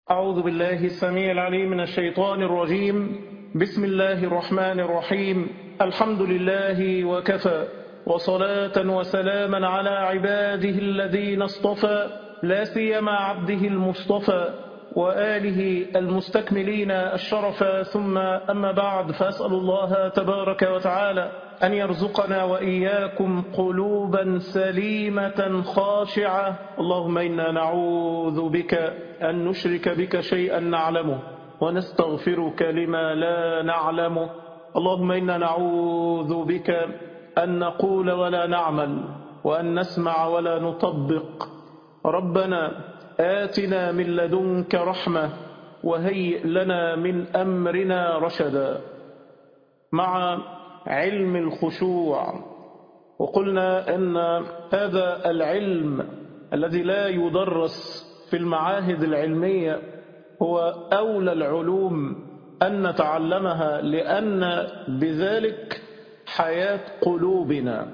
أعوذ بالله السميع العليم من الشيطان الرجيم بسم الله الرحمن الرحيم الحمد لله وكفى وصلاة وسلاما على عباده الذين اصطفى لا سيما عبده المصطفى وآله المستكملين الشرف ثم أما بعد فأسأل الله تبارك وتعالى أن يرزقنا وإياكم قلوبا سليمة خاشعة اللهم إنا نعوذ بك أن نشرك بك شيئا نعلمه ونستغفرك لما لا نعلمه اللهم إنا نعوذ بك أن نقول ولا نعمل وأن نسمع ولا نطبق ربنا آتنا من لدنك رحمة وهيئ لنا من أمرنا رشدا مع علم الخشوع وقلنا أن هذا العلم الذي لا يدرس في المعاهد العلمية هو أولى العلوم أن نتعلمها لأن بذلك حياة قلوبنا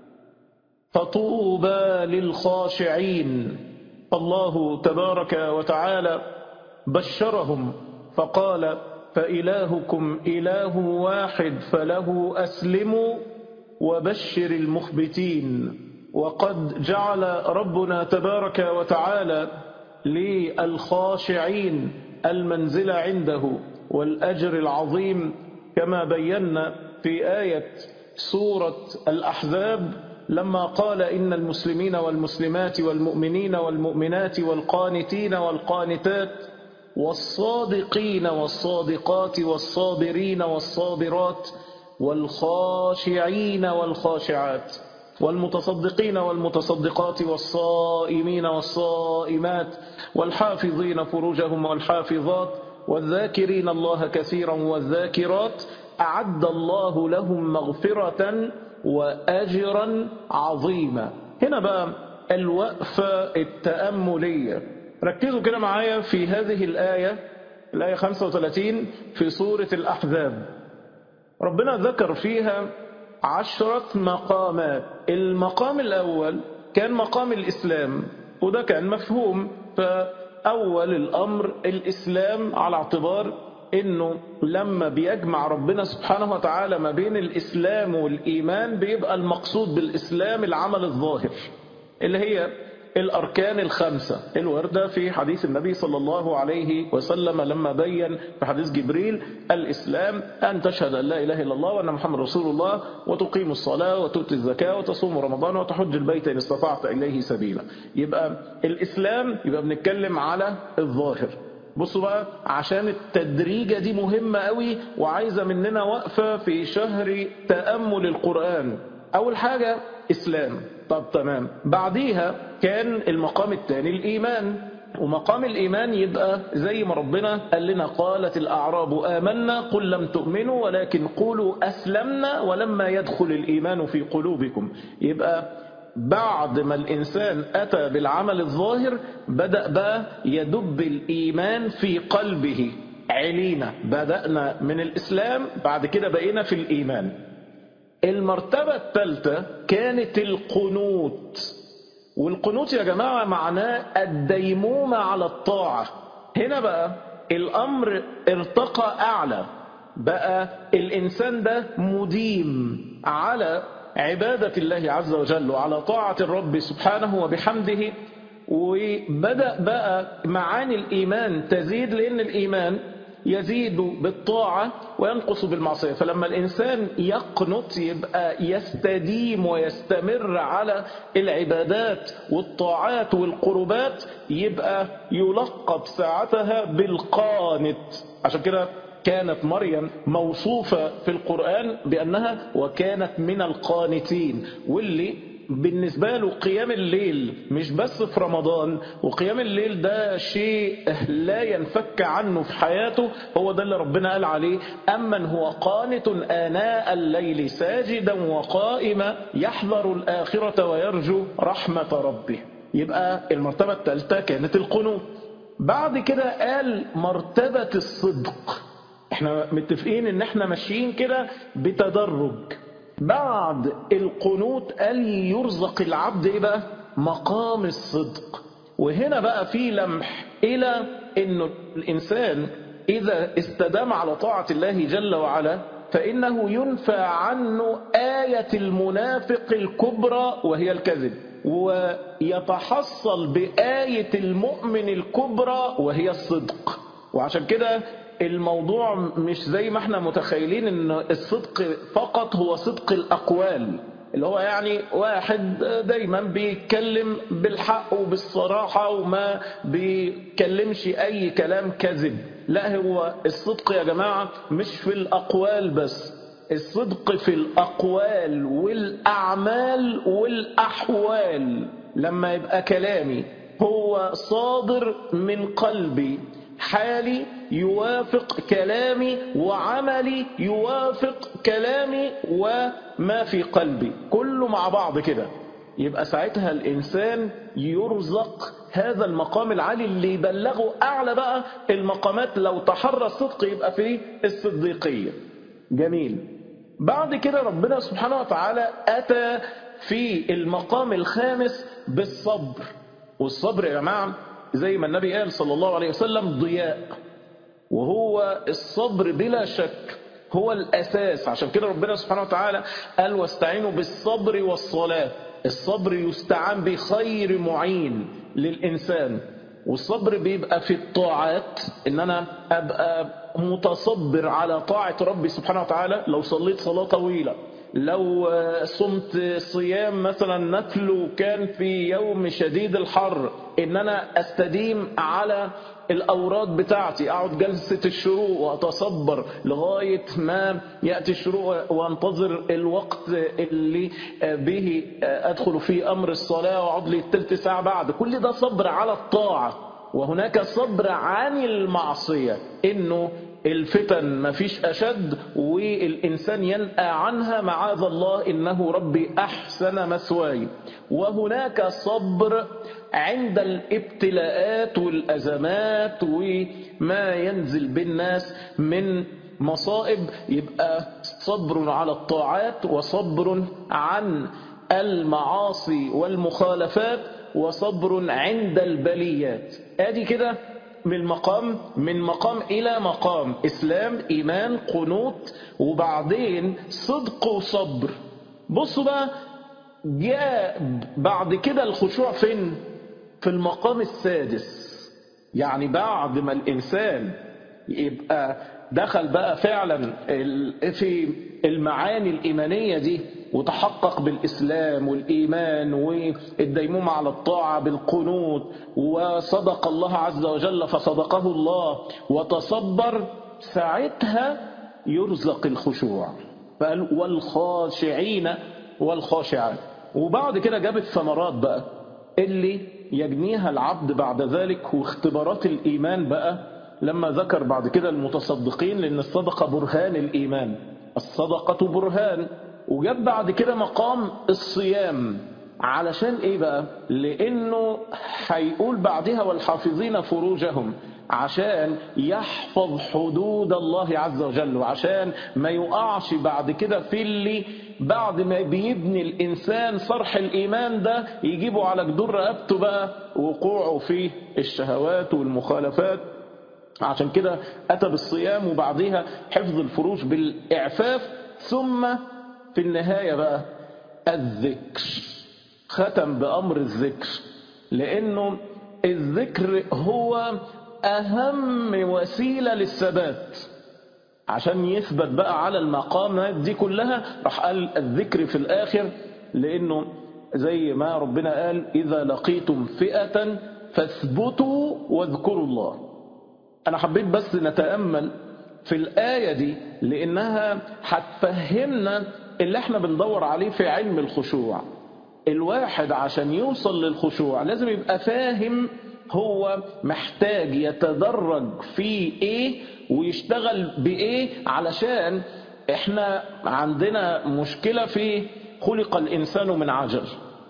فطوبى للخاشعين الله تبارك وتعالى بشرهم فقال فإلهكم إله واحد فله أسلموا وبشر المخبتين وقد جعل ربنا تبارك وتعالى للخاشعين المنزل عنده والأجر العظيم كما بينا في آية سورة الأحزاب لما قال إن المسلمين والمسلمات والمؤمنين والمؤمنات والقانتين والقانتات والصادقين والصادقات والصابرين والصابرات والخاشعين والخاشعات والمتصدقين والمتصدقات والصائمين والصائمات والحافظين فروجهم والحافظات والذاكرين الله كثيرا والذاكرات أعد الله لهم مغفرة وأجرا عظيما هنا بقى الوقفة التأملية ركزوا كده معايا في هذه الآية الآية 35 في سورة الأحزاب ربنا ذكر فيها عشرة مقامات المقام الأول كان مقام الإسلام وده كان مفهوم فأول الأمر الإسلام على اعتبار انه لما بيجمع ربنا سبحانه وتعالى ما بين الاسلام والايمان بيبقى المقصود بالاسلام العمل الظاهر اللي هي الاركان الخمسه الوارده في حديث النبي صلى الله عليه وسلم لما بين في حديث جبريل الاسلام ان تشهد ان لا اله الا الله وان محمد رسول الله وتقيم الصلاه وتؤتي الزكاه وتصوم رمضان وتحج البيت ان استطعت اليه سبيلا يبقى الاسلام يبقى بنتكلم على الظاهر بصوا بقى عشان التدريجة دي مهمة قوي وعايزة مننا وقفة في شهر تأمل القرآن أول حاجة إسلام طب تمام بعديها كان المقام الثاني الإيمان ومقام الإيمان يبقى زي ما ربنا قال لنا قالت الأعراب آمنا قل لم تؤمنوا ولكن قولوا أسلمنا ولما يدخل الإيمان في قلوبكم يبقى بعد ما الإنسان أتى بالعمل الظاهر بدأ بقى يدب الإيمان في قلبه علينا بدأنا من الإسلام بعد كده بقينا في الإيمان المرتبة الثالثة كانت القنوت والقنوت يا جماعة معناه الديمومة على الطاعة هنا بقى الأمر ارتقى أعلى بقى الإنسان ده مديم على عبادة الله عز وجل وعلى طاعة الرب سبحانه وبحمده وبدأ بقى معاني الإيمان تزيد لأن الإيمان يزيد بالطاعة وينقص بالمعصية فلما الإنسان يقنط يبقى يستديم ويستمر على العبادات والطاعات والقربات يبقى يلقب ساعتها بالقانت عشان كده كانت مريم موصوفة في القرآن بأنها وكانت من القانتين واللي بالنسبة له قيام الليل مش بس في رمضان وقيام الليل ده شيء لا ينفك عنه في حياته هو ده اللي ربنا قال عليه أمن هو قانت آناء الليل ساجدا وقائما يحذر الآخرة ويرجو رحمة ربه يبقى المرتبة الثالثة كانت القنوت بعد كده قال مرتبة الصدق احنا متفقين ان احنا ماشيين كده بتدرج بعد القنوت قال يرزق العبد ايه بقى مقام الصدق وهنا بقى في لمح الى انه الانسان اذا استدام على طاعة الله جل وعلا فانه ينفى عنه آية المنافق الكبرى وهي الكذب ويتحصل بآية المؤمن الكبرى وهي الصدق وعشان كده الموضوع مش زي ما احنا متخيلين ان الصدق فقط هو صدق الأقوال اللي هو يعني واحد دايما بيتكلم بالحق وبالصراحة وما بيتكلمش أي كلام كذب لا هو الصدق يا جماعة مش في الأقوال بس الصدق في الأقوال والأعمال والأحوال لما يبقى كلامي هو صادر من قلبي حالي يوافق كلامي وعملي يوافق كلامي وما في قلبي كله مع بعض كده يبقى ساعتها الإنسان يرزق هذا المقام العالي اللي يبلغه أعلى بقى المقامات لو تحرى الصدق يبقى فيه الصديقية جميل بعد كده ربنا سبحانه وتعالى أتى في المقام الخامس بالصبر والصبر يا جماعة زي ما النبي قال صلى الله عليه وسلم ضياء وهو الصبر بلا شك هو الأساس عشان كده ربنا سبحانه وتعالى قال واستعينوا بالصبر والصلاة الصبر يستعان بخير معين للإنسان والصبر بيبقى في الطاعات إن أنا أبقى متصبر على طاعة ربي سبحانه وتعالى لو صليت صلاة طويلة لو صمت صيام مثلا نفل وكان في يوم شديد الحر ان انا استديم على الاوراد بتاعتي اقعد جلسة الشروق واتصبر لغاية ما يأتي الشروق وانتظر الوقت اللي به ادخل في امر الصلاة واقعد لي التلت ساعة بعد كل ده صبر على الطاعة وهناك صبر عن المعصية انه الفتن مفيش أشد والإنسان ينأى عنها معاذ الله إنه ربي أحسن مسواي وهناك صبر عند الابتلاءات والأزمات وما ينزل بالناس من مصائب يبقى صبر على الطاعات وصبر عن المعاصي والمخالفات وصبر عند البليات ادي كده من مقام من مقام إلى مقام إسلام إيمان قنوت وبعدين صدق وصبر بصوا بقى جاء بعد كده الخشوع فين في المقام السادس يعني بعد ما الإنسان يبقى دخل بقى فعلا في المعاني الإيمانية دي وتحقق بالإسلام والإيمان والديمومة على الطاعة بالقنوت وصدق الله عز وجل فصدقه الله وتصبر ساعتها يرزق الخشوع فقال والخاشعين والخاشعات وبعد كده جاب الثمرات بقى اللي يجنيها العبد بعد ذلك واختبارات الإيمان بقى لما ذكر بعد كده المتصدقين لأن الصدقة برهان الإيمان الصدقة برهان وجاب بعد كده مقام الصيام علشان ايه بقى لانه هيقول بعدها والحافظين فروجهم عشان يحفظ حدود الله عز وجل وعشان ما يقعش بعد كده في اللي بعد ما بيبني الإنسان صرح الإيمان ده يجيبه على جدور رقبته بقى وقوعه في الشهوات والمخالفات عشان كده أتى بالصيام وبعدها حفظ الفروج بالإعفاف ثم في النهاية بقى الذكر ختم بأمر الذكر لأنه الذكر هو أهم وسيلة للثبات عشان يثبت بقى على المقامات دي كلها راح قال الذكر في الآخر لأنه زي ما ربنا قال إذا لقيتم فئة فاثبتوا واذكروا الله أنا حبيت بس نتأمل في الآية دي لأنها هتفهمنا اللي احنا بندور عليه في علم الخشوع الواحد عشان يوصل للخشوع لازم يبقى فاهم هو محتاج يتدرج في ايه ويشتغل بايه علشان احنا عندنا مشكلة في خلق الانسان من عجل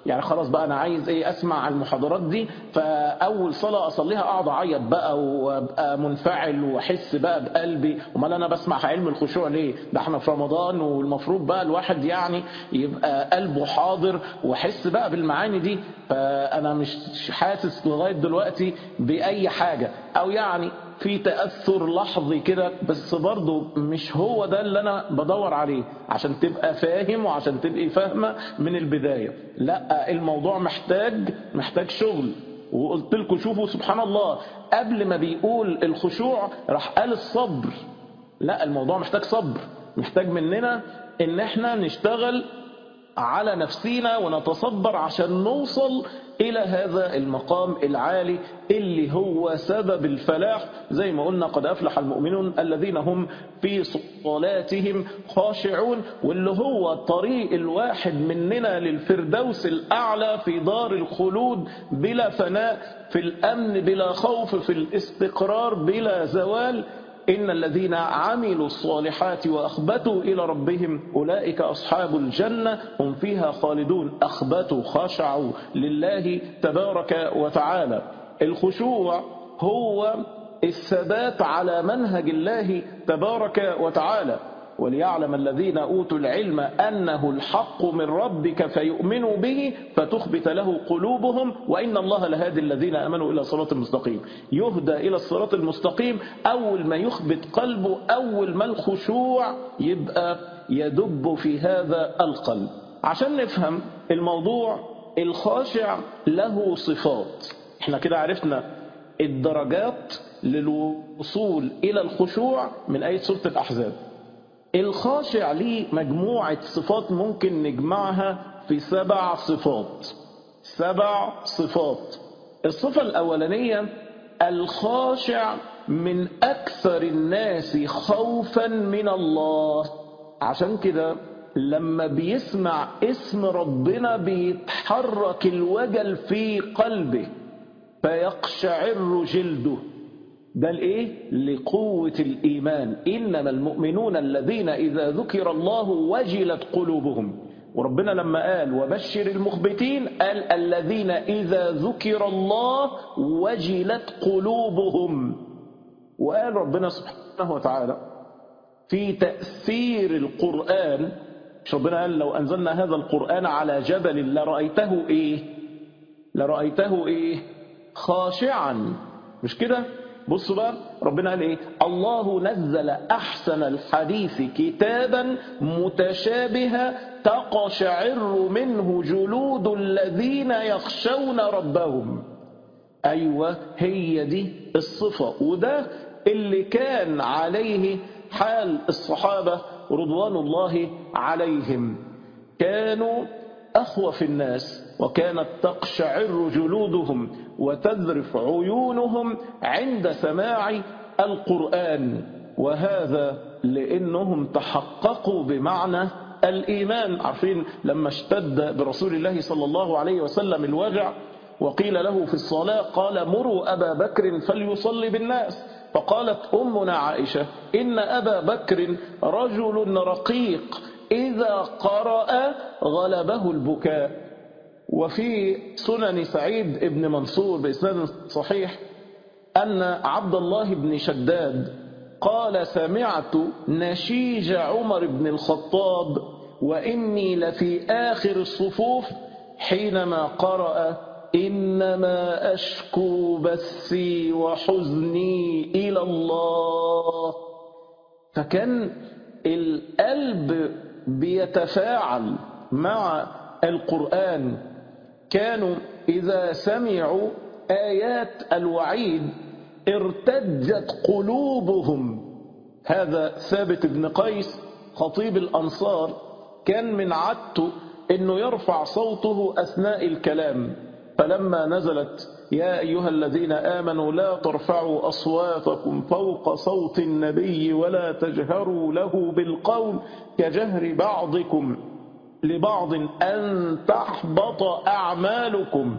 يعني خلاص بقى انا عايز ايه اسمع المحاضرات دي فاول صلاه اصليها اقعد اعيط بقى وابقى منفعل واحس بقى بقلبي امال انا بسمع في علم الخشوع ليه ده احنا في رمضان والمفروض بقى الواحد يعني يبقى قلبه حاضر واحس بقى بالمعاني دي فانا مش حاسس لغايه دلوقتي باي حاجه او يعني في تأثر لحظي كده بس برضه مش هو ده اللي أنا بدور عليه عشان تبقى فاهم وعشان تبقي فاهمة من البداية لا الموضوع محتاج محتاج شغل وقلت لكم شوفوا سبحان الله قبل ما بيقول الخشوع راح قال الصبر لا الموضوع محتاج صبر محتاج مننا ان احنا نشتغل على نفسينا ونتصبر عشان نوصل إلى هذا المقام العالي اللي هو سبب الفلاح زي ما قلنا قد أفلح المؤمنون الذين هم في صلاتهم خاشعون واللي هو الطريق الواحد مننا للفردوس الأعلى في دار الخلود بلا فناء في الأمن بلا خوف في الاستقرار بلا زوال إن الذين عملوا الصالحات وأخبتوا إلى ربهم أولئك أصحاب الجنة هم فيها خالدون أخبتوا خشعوا لله تبارك وتعالى الخشوع هو الثبات على منهج الله تبارك وتعالى وليعلم الذين أوتوا العلم أنه الحق من ربك فيؤمنوا به فتخبت له قلوبهم وإن الله لهادي الذين أمنوا إلى صراط المستقيم يهدى إلى الصراط المستقيم أول ما يخبت قلبه أول ما الخشوع يبقى يدب في هذا القلب عشان نفهم الموضوع الخاشع له صفات احنا كده عرفنا الدرجات للوصول إلى الخشوع من آية سورة الأحزاب الخاشع ليه مجموعة صفات ممكن نجمعها في سبع صفات سبع صفات الصفة الأولانية الخاشع من أكثر الناس خوفا من الله عشان كده لما بيسمع اسم ربنا بيتحرك الوجل في قلبه فيقشعر جلده ده الايه لقوة الايمان انما المؤمنون الذين اذا ذكر الله وجلت قلوبهم وربنا لما قال وبشر المخبتين قال الذين اذا ذكر الله وجلت قلوبهم وقال ربنا سبحانه وتعالى في تأثير القرآن مش ربنا قال لو أنزلنا هذا القرآن على جبل لرأيته إيه لرأيته إيه خاشعا مش كده بصوا بقى ربنا قال ايه الله نزل احسن الحديث كتابا متشابها تقشعر منه جلود الذين يخشون ربهم ايوه هي دي الصفه وده اللي كان عليه حال الصحابه رضوان الله عليهم كانوا اخوف الناس وكانت تقشعر جلودهم وتذرف عيونهم عند سماع القرآن وهذا لأنهم تحققوا بمعنى الإيمان عارفين لما اشتد برسول الله صلى الله عليه وسلم الوجع وقيل له في الصلاة قال مروا أبا بكر فليصلي بالناس فقالت أمنا عائشة إن أبا بكر رجل رقيق إذا قرأ غلبه البكاء وفي سنن سعيد بن منصور بإسناد صحيح أن عبد الله بن شداد قال سمعت نشيج عمر بن الخطاب وإني لفي آخر الصفوف حينما قرأ إنما أشكو بثي وحزني إلى الله فكان القلب بيتفاعل مع القرآن كانوا إذا سمعوا آيات الوعيد ارتجت قلوبهم هذا ثابت بن قيس خطيب الأنصار كان من عادته أنه يرفع صوته أثناء الكلام فلما نزلت يا أيها الذين آمنوا لا ترفعوا أصواتكم فوق صوت النبي ولا تجهروا له بالقول كجهر بعضكم لبعض أن تحبط أعمالكم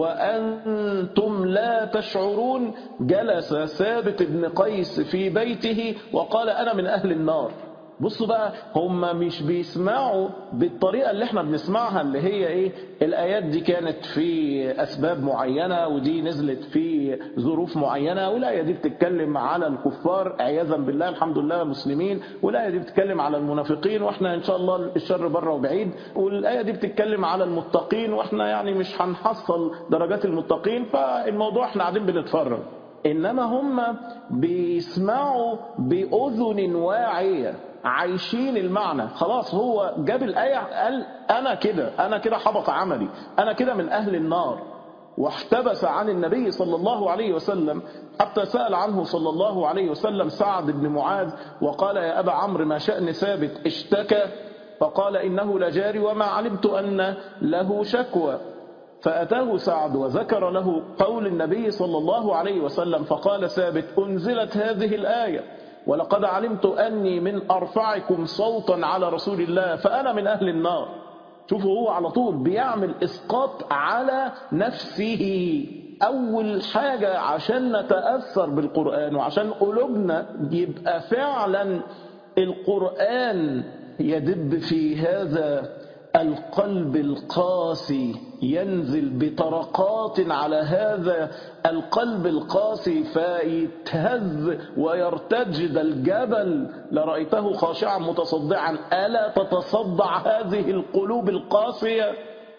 وأنتم لا تشعرون جلس ثابت بن قيس في بيته وقال أنا من أهل النار بصوا بقى هم مش بيسمعوا بالطريقة اللي احنا بنسمعها اللي هي ايه الآيات دي كانت في أسباب معينة ودي نزلت في ظروف معينة والآية دي بتتكلم على الكفار عياذا بالله الحمد لله مسلمين والآية دي بتتكلم على المنافقين واحنا إن شاء الله الشر بره وبعيد والآية دي بتتكلم على المتقين واحنا يعني مش هنحصل درجات المتقين فالموضوع احنا قاعدين بنتفرج إنما هم بيسمعوا بأذن واعية عايشين المعنى خلاص هو جاب الآية قال أنا كده أنا كده حبط عملي أنا كده من أهل النار واحتبس عن النبي صلى الله عليه وسلم حتى سأل عنه صلى الله عليه وسلم سعد بن معاذ وقال يا أبا عمرو ما شأن ثابت اشتكى فقال إنه لجاري وما علمت أن له شكوى فأتاه سعد وذكر له قول النبي صلى الله عليه وسلم فقال ثابت أنزلت هذه الآية ولقد علمت أني من أرفعكم صوتا على رسول الله فأنا من أهل النار شوفوا هو على طول بيعمل إسقاط على نفسه أول حاجة عشان نتأثر بالقرآن وعشان قلوبنا يبقى فعلا القرآن يدب في هذا القلب القاسي ينزل بطرقات على هذا القلب القاسي فيتهز ويرتجد الجبل لرأيته خاشعا متصدعا ألا تتصدع هذه القلوب القاسية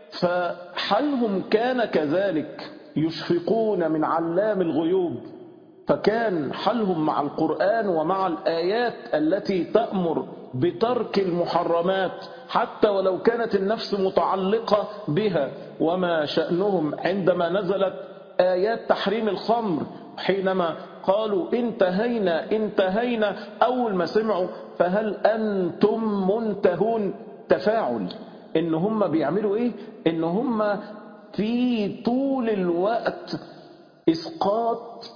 فحلهم كان كذلك يشفقون من علام الغيوب فكان حلهم مع القرآن ومع الآيات التي تأمر بترك المحرمات حتى ولو كانت النفس متعلقة بها وما شأنهم عندما نزلت آيات تحريم الخمر حينما قالوا انتهينا انتهينا أول ما سمعوا فهل أنتم منتهون تفاعل إن هم بيعملوا إيه إن هم في طول الوقت إسقاط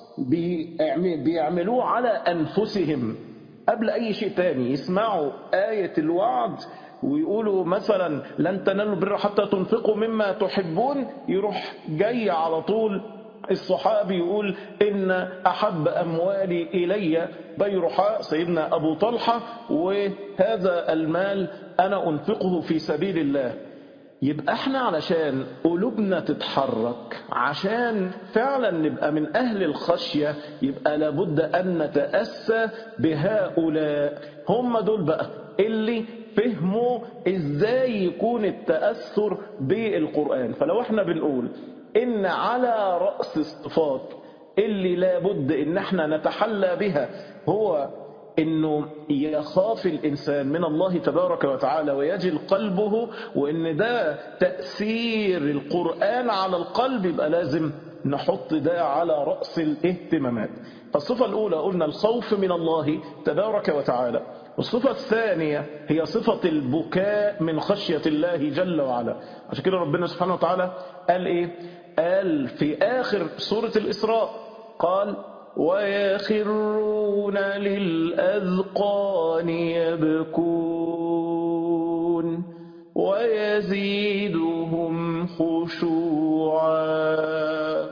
بيعملوه على أنفسهم قبل أي شيء تاني يسمعوا آية الوعد ويقولوا مثلا لن تنالوا البر حتى تنفقوا مما تحبون يروح جاي على طول الصحابي يقول إن أحب أموالي إلي بيرحاء سيدنا أبو طلحة وهذا المال أنا أنفقه في سبيل الله يبقى احنا علشان قلوبنا تتحرك عشان فعلا نبقى من أهل الخشية يبقى لابد أن نتأسى بهؤلاء هم دول بقى اللي فهموا ازاي يكون التأثر بالقرآن فلو احنا بنقول ان على رأس الصفات اللي لابد ان احنا نتحلى بها هو انه يخاف الانسان من الله تبارك وتعالى ويجل قلبه وان ده تأثير القرآن على القلب يبقى لازم نحط ده على رأس الاهتمامات فالصفة الاولى قلنا الخوف من الله تبارك وتعالى والصفة الثانية هي صفة البكاء من خشية الله جل وعلا عشان كده ربنا سبحانه وتعالى قال ايه قال في آخر سورة الإسراء قال ويخرون للأذقان يبكون ويزيدهم خشوعا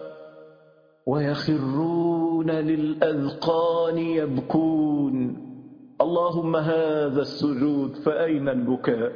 ويخرون للأذقان يبكون اللهم هذا السجود فأين البكاء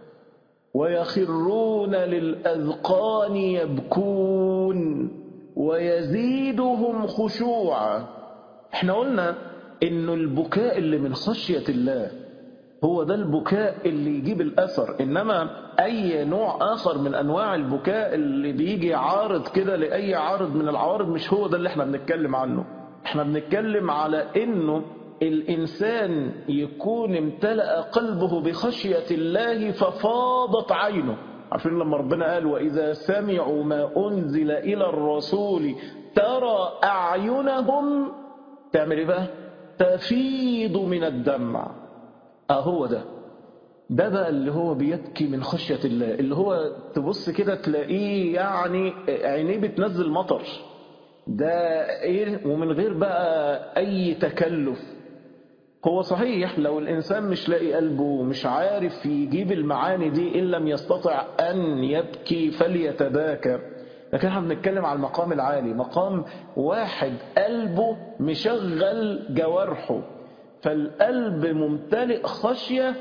ويخرون للأذقان يبكون ويزيدهم خشوعا احنا قلنا انه البكاء اللي من خشية الله هو ده البكاء اللي يجيب الأثر إنما أي نوع آخر من أنواع البكاء اللي بيجي عارض كده لأي عارض من العوارض مش هو ده اللي احنا بنتكلم عنه احنا بنتكلم على إنه الإنسان يكون امتلأ قلبه بخشية الله ففاضت عينه عارفين لما ربنا قال وإذا سمعوا ما أنزل إلى الرسول ترى أعينهم تعمل إيه بقى تفيض من الدمع أهو ده ده بقى اللي هو بيبكي من خشية الله اللي هو تبص كده تلاقيه يعني عينيه بتنزل مطر ده ايه ومن غير بقى اي تكلف هو صحيح لو الإنسان مش لاقي قلبه مش عارف يجيب المعاني دي إن لم يستطع أن يبكي فليتباكى لكن احنا بنتكلم على المقام العالي مقام واحد قلبه مشغل جوارحه فالقلب ممتلئ خشية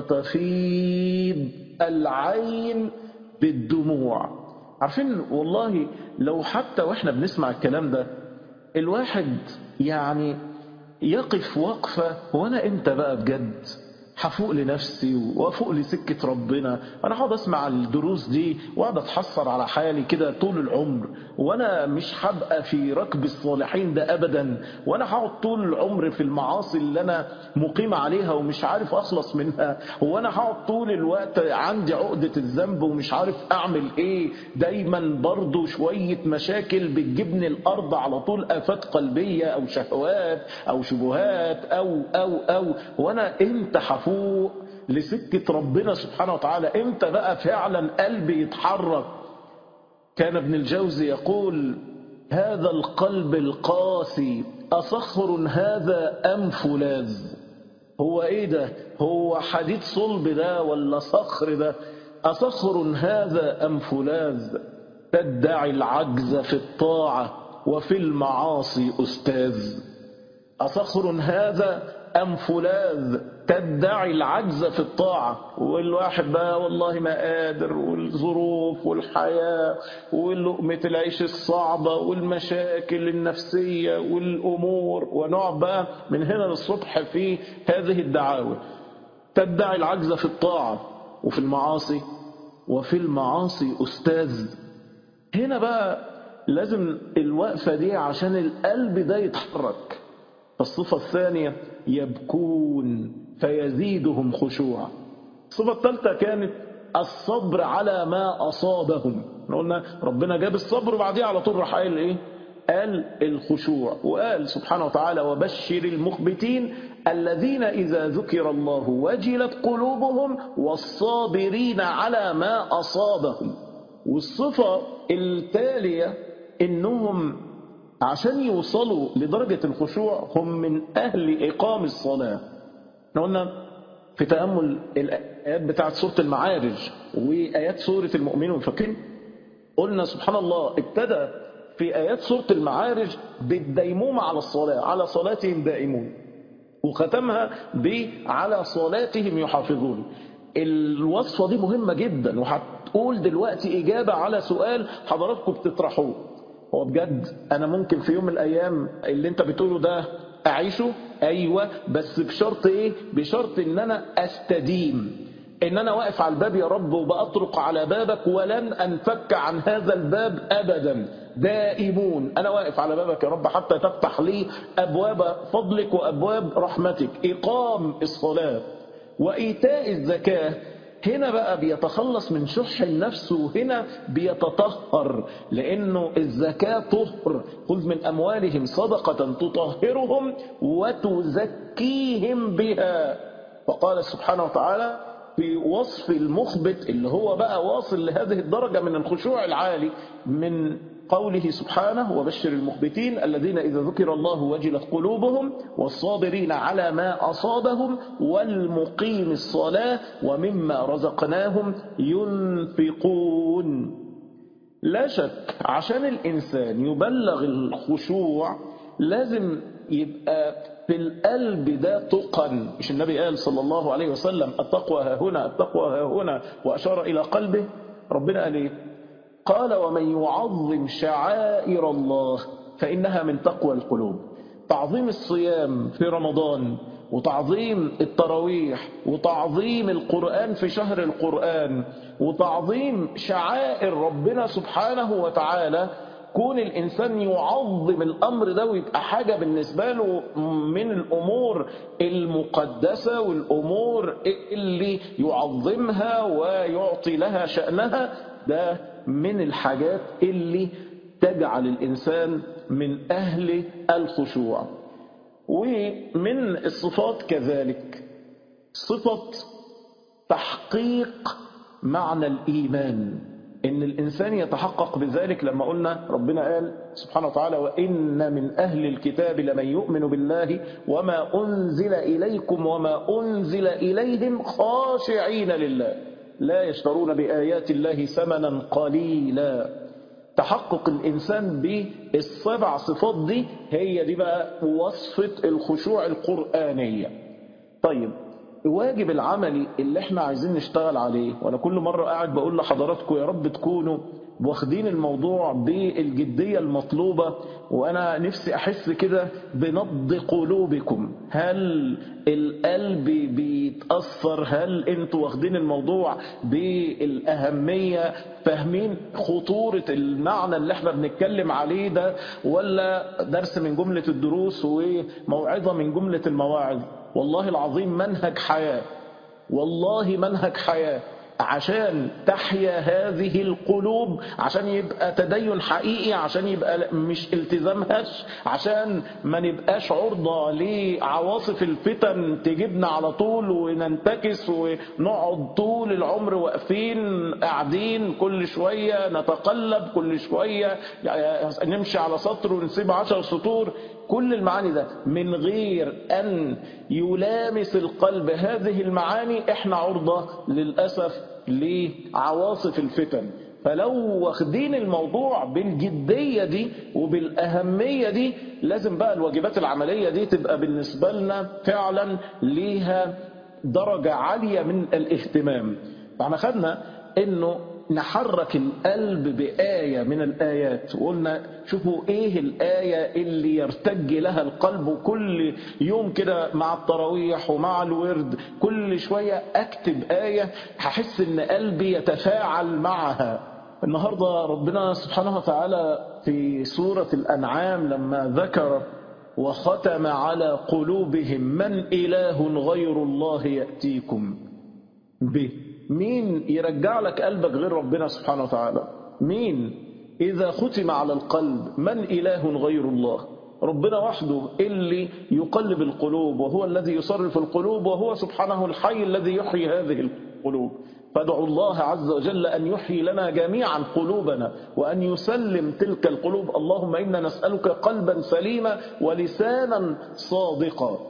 فتفيض العين بالدموع عارفين والله لو حتى واحنا بنسمع الكلام ده الواحد يعني يقف وقفة وانا امتى بقى بجد هفوق لنفسي وافوق لسكة ربنا انا هقعد اسمع الدروس دي واقعد اتحسر على حالي كده طول العمر وانا مش هبقى في ركب الصالحين ده ابدا وانا هقعد طول العمر في المعاصي اللي انا مقيم عليها ومش عارف اخلص منها وانا هقعد طول الوقت عندي عقدة الذنب ومش عارف اعمل ايه دايما برضو شوية مشاكل بتجيبني الارض على طول افات قلبية او شهوات او شبهات او او او وانا امتى هفوق فوق لسكة ربنا سبحانه وتعالى امتى بقى فعلا قلبي يتحرك كان ابن الجوزي يقول هذا القلب القاسي أصخر هذا أم فولاذ هو ايه ده هو حديد صلب ده ولا صخر ده أصخر هذا أم فولاذ تدعي العجز في الطاعة وفي المعاصي أستاذ أصخر هذا أم فولاذ تدعي العجز في الطاعة والواحد بقى والله ما قادر والظروف والحياة ولقمة العيش الصعبة والمشاكل النفسية والأمور ونقعد بقى من هنا للصبح في هذه الدعاوى تدعي العجز في الطاعة وفي المعاصي وفي المعاصي أستاذ هنا بقى لازم الوقفة دي عشان القلب ده يتحرك الصفة الثانية يبكون فيزيدهم خشوعا الصفة الثالثة كانت الصبر على ما أصابهم قلنا ربنا جاب الصبر وبعديه على طول راح قال إيه قال الخشوع وقال سبحانه وتعالى وبشر المخبتين الذين إذا ذكر الله وجلت قلوبهم والصابرين على ما أصابهم والصفة التالية إنهم عشان يوصلوا لدرجة الخشوع هم من أهل إقام الصلاة احنا قلنا في تأمل الآيات بتاعت سورة المعارج وآيات سورة المؤمنون فاكرين قلنا سبحان الله ابتدى في آيات سورة المعارج بالديمومة على الصلاة على صلاتهم دائمون وختمها ب على صلاتهم يحافظون الوصفة دي مهمة جدا وهتقول دلوقتي إجابة على سؤال حضراتكم بتطرحوه هو بجد أنا ممكن في يوم من الأيام اللي أنت بتقوله ده أعيشه أيوة بس بشرط إيه بشرط إن أنا أستديم إن أنا واقف على الباب يا رب وبأطرق على بابك ولن أنفك عن هذا الباب أبدا دائمون أنا واقف على بابك يا رب حتى تفتح لي أبواب فضلك وأبواب رحمتك إقام الصلاة وإيتاء الزكاة هنا بقى بيتخلص من شح النفس وهنا بيتطهر لأنه الزكاة طهر خذ من أموالهم صدقة تطهرهم وتزكيهم بها فقال سبحانه وتعالى في وصف المخبت اللي هو بقى واصل لهذه الدرجة من الخشوع العالي من قوله سبحانه وبشر المخبتين الذين إذا ذكر الله وجلت قلوبهم والصابرين على ما أصابهم والمقيم الصلاة ومما رزقناهم ينفقون لا شك عشان الإنسان يبلغ الخشوع لازم يبقى في القلب ده تقن مش النبي قال صلى الله عليه وسلم التقوى ها هنا التقوى ها هنا وأشار إلى قلبه ربنا قال إيه قال ومن يعظم شعائر الله فإنها من تقوى القلوب تعظيم الصيام في رمضان وتعظيم التراويح وتعظيم القرآن في شهر القرآن وتعظيم شعائر ربنا سبحانه وتعالى كون الإنسان يعظم الأمر ده ويبقى حاجة بالنسبة له من الأمور المقدسة والأمور اللي يعظمها ويعطي لها شأنها ده من الحاجات اللي تجعل الإنسان من أهل الخشوع ومن الصفات كذلك صفة تحقيق معنى الإيمان إن الإنسان يتحقق بذلك لما قلنا ربنا قال سبحانه وتعالى وإن من أهل الكتاب لمن يؤمن بالله وما أنزل إليكم وما أنزل إليهم خاشعين لله لا يشترون بآيات الله ثمنا قليلا تحقق الإنسان بالسبع صفات دي هي دي بقى وصفة الخشوع القرآنية طيب الواجب العملي اللي احنا عايزين نشتغل عليه وانا كل مرة قاعد بقول لحضراتكم يا رب تكونوا واخدين الموضوع بالجدية المطلوبة وأنا نفسي أحس كده بنبض قلوبكم هل القلب بيتأثر هل انتوا واخدين الموضوع بالأهمية فاهمين خطورة المعنى اللي احنا بنتكلم عليه ده ولا درس من جملة الدروس وموعظة من جملة المواعظ والله العظيم منهج حياة والله منهج حياة عشان تحيا هذه القلوب عشان يبقى تدين حقيقي عشان يبقى مش التزام هش عشان ما نبقاش عرضة لعواصف الفتن تجيبنا على طول وننتكس ونقعد طول العمر واقفين قاعدين كل شوية نتقلب كل شوية نمشي على سطر ونسيب عشر سطور كل المعاني ده من غير أن يلامس القلب هذه المعاني احنا عرضة للأسف لعواصف الفتن فلو واخدين الموضوع بالجدية دي وبالأهمية دي لازم بقى الواجبات العملية دي تبقى بالنسبة لنا فعلا ليها درجة عالية من الاهتمام فاحنا خدنا انه نحرك القلب بآية من الآيات وقلنا شوفوا ايه الآية اللي يرتج لها القلب كل يوم كده مع التراويح ومع الورد كل شوية اكتب آية هحس ان قلبي يتفاعل معها النهاردة ربنا سبحانه وتعالى في سورة الأنعام لما ذكر وختم على قلوبهم من إله غير الله يأتيكم به مين يرجع لك قلبك غير ربنا سبحانه وتعالى مين إذا ختم على القلب من إله غير الله ربنا وحده اللي يقلب القلوب وهو الذي يصرف القلوب وهو سبحانه الحي الذي يحيي هذه القلوب فادعوا الله عز وجل أن يحيي لنا جميعا قلوبنا وأن يسلم تلك القلوب اللهم إنا نسألك قلبا سليما ولسانا صادقا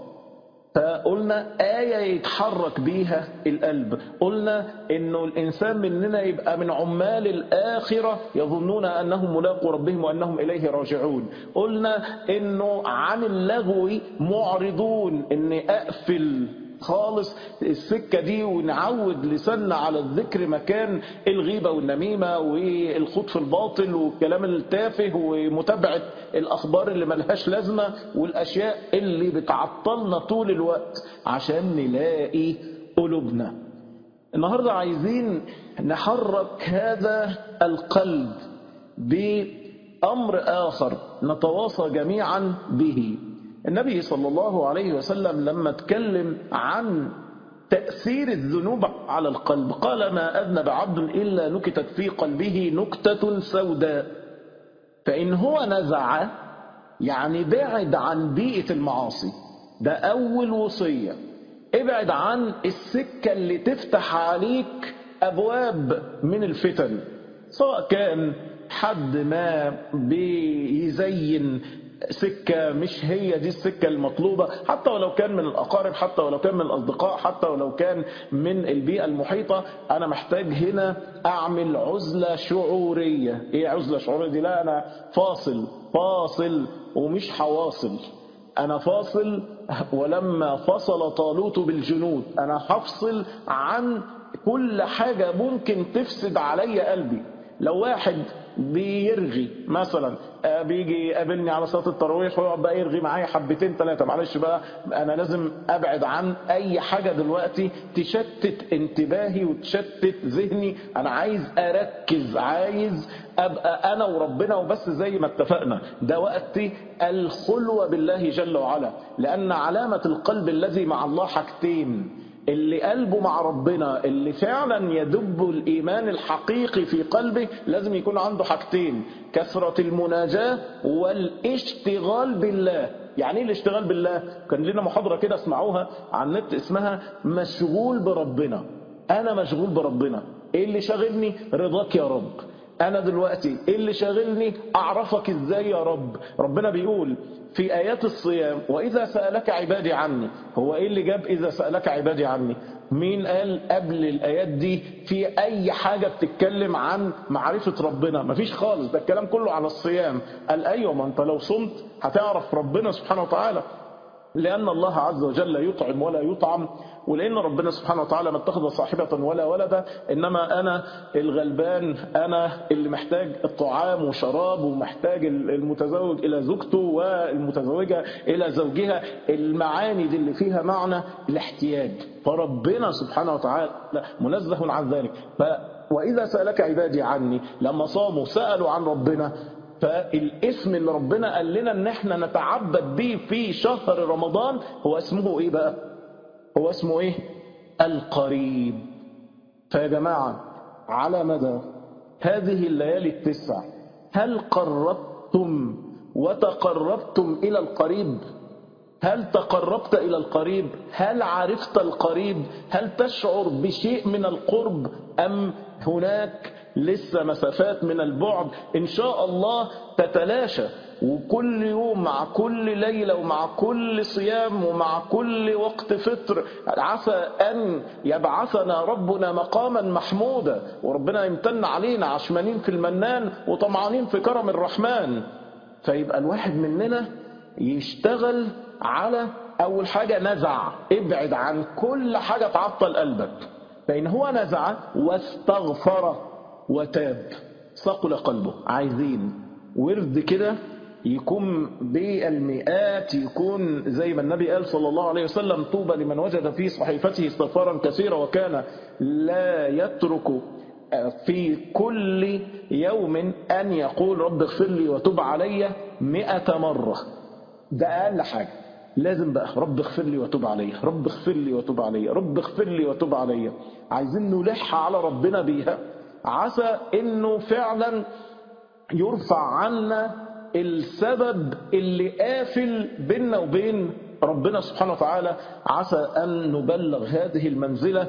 فقلنا آية يتحرك بيها القلب قلنا إنه الإنسان مننا يبقى من عمال الآخرة يظنون أنهم ملاقوا ربهم وأنهم إليه راجعون قلنا إنه عن اللغو معرضون إن أقفل خالص السكة دي ونعود لساننا على الذكر مكان الغيبة والنميمة والخوض في الباطل والكلام التافه ومتابعة الأخبار اللي ملهاش لازمة والأشياء اللي بتعطلنا طول الوقت عشان نلاقي قلوبنا النهاردة عايزين نحرك هذا القلب بأمر آخر نتواصى جميعا به النبي صلى الله عليه وسلم لما اتكلم عن تأثير الذنوب على القلب قال ما أذنب عبد إلا نكتت في قلبه نكتة سوداء فإن هو نزع يعني بعد عن بيئة المعاصي ده أول وصية ابعد عن السكة اللي تفتح عليك أبواب من الفتن سواء كان حد ما بيزين سكة مش هي دي السكة المطلوبة حتى ولو كان من الأقارب حتى ولو كان من الأصدقاء حتى ولو كان من البيئة المحيطة أنا محتاج هنا أعمل عزلة شعورية إيه عزلة شعورية دي لا أنا فاصل فاصل ومش حواصل أنا فاصل ولما فصل طالوت بالجنود أنا هفصل عن كل حاجة ممكن تفسد علي قلبي لو واحد بيرغي مثلا بيجي يقابلني على صلاه التراويح ويقعد بقى يرغي معايا حبتين ثلاثه معلش بقى انا لازم ابعد عن اي حاجه دلوقتي تشتت انتباهي وتشتت ذهني انا عايز اركز عايز ابقى انا وربنا وبس زي ما اتفقنا ده وقت الخلوه بالله جل وعلا لان علامه القلب الذي مع الله حاجتين اللي قلبه مع ربنا اللي فعلا يدب الإيمان الحقيقي في قلبه لازم يكون عنده حاجتين كثرة المناجاة والاشتغال بالله يعني ايه الاشتغال بالله كان لنا محاضرة كده اسمعوها على النت اسمها مشغول بربنا انا مشغول بربنا ايه اللي شاغلني رضاك يا رب أنا دلوقتي إيه اللي شاغلني أعرفك إزاي يا رب ربنا بيقول في آيات الصيام وإذا سألك عبادي عني هو إيه اللي جاب إذا سألك عبادي عني مين قال قبل الآيات دي في أي حاجة بتتكلم عن معرفة ربنا مفيش خالص ده الكلام كله على الصيام قال أيوة ما أنت لو صمت هتعرف ربنا سبحانه وتعالى لأن الله عز وجل يطعم ولا يطعم ولأن ربنا سبحانه وتعالى ما اتخذ صاحبة ولا ولدا إنما أنا الغلبان أنا اللي محتاج الطعام وشراب ومحتاج المتزوج إلى زوجته والمتزوجة إلى زوجها المعاني دي اللي فيها معنى الاحتياج فربنا سبحانه وتعالى منزه عن ذلك ف وإذا سألك عبادي عني لما صاموا سألوا عن ربنا فالاسم اللي ربنا قال لنا ان احنا نتعبد به في شهر رمضان هو اسمه ايه بقى هو اسمه ايه القريب فيا جماعة على مدى هذه الليالي التسع هل قربتم وتقربتم إلى القريب هل تقربت إلى القريب هل عرفت القريب هل تشعر بشيء من القرب أم هناك لسه مسافات من البعد إن شاء الله تتلاشى وكل يوم مع كل ليلة ومع كل صيام ومع كل وقت فطر عسى أن يبعثنا ربنا مقاما محمودا وربنا يمتن علينا عشمانين في المنان وطمعانين في كرم الرحمن فيبقى الواحد مننا يشتغل على أول حاجة نزع ابعد عن كل حاجة تعطل قلبك فإن هو نزع واستغفر وتاب صقل قلبه عايزين ورد كده يكون بالمئات يكون زي ما النبي قال صلى الله عليه وسلم طوبى لمن وجد في صحيفته استغفارا كثيرا وكان لا يترك في كل يوم أن يقول رب اغفر لي وتب علي مئة مرة ده أقل حاجة لازم بقى رب اغفر لي وتب علي رب اغفر لي وتب علي رب اغفر لي وتب علي عايزين نلح على ربنا بيها عسى انه فعلا يرفع عنا السبب اللي قافل بيننا وبين ربنا سبحانه وتعالى عسى أن نبلغ هذه المنزلة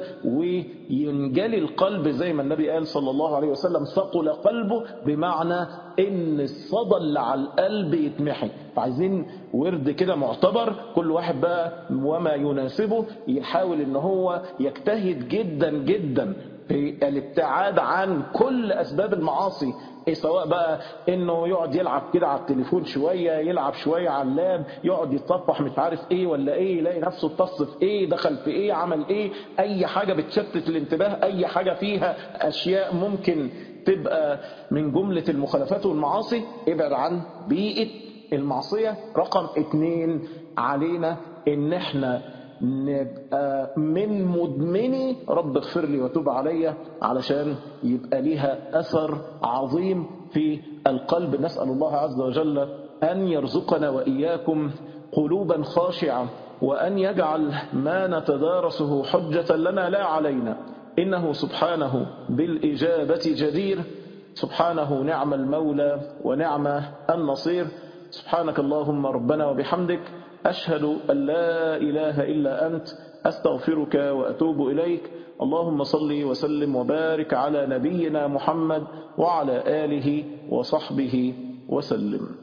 وينجلي القلب زي ما النبي قال صلى الله عليه وسلم ثقل قلبه بمعنى ان الصدى اللي على القلب يتمحي فعايزين ورد كده معتبر كل واحد بقى وما يناسبه يحاول ان هو يجتهد جدا جدا في الابتعاد عن كل أسباب المعاصي إيه سواء بقى انه يقعد يلعب كده على التليفون شوية يلعب شوية على اللاب يقعد يتصفح مش عارف ايه ولا ايه يلاقي نفسه اتص في ايه دخل في ايه عمل ايه اي حاجة بتشتت الانتباه اي حاجة فيها اشياء ممكن تبقى من جملة المخالفات والمعاصي ابعد عن بيئة المعصية رقم اتنين علينا ان احنا نبقى من مدمني رب اغفر لي وتوب علي علشان يبقى ليها أثر عظيم في القلب نسأل الله عز وجل أن يرزقنا وإياكم قلوبا خاشعة وأن يجعل ما نتدارسه حجة لنا لا علينا إنه سبحانه بالإجابة جدير سبحانه نعم المولى ونعم النصير سبحانك اللهم ربنا وبحمدك أشهد أن لا إله إلا أنت أستغفرك وأتوب إليك اللهم صل وسلم وبارك على نبينا محمد وعلى آله وصحبه وسلم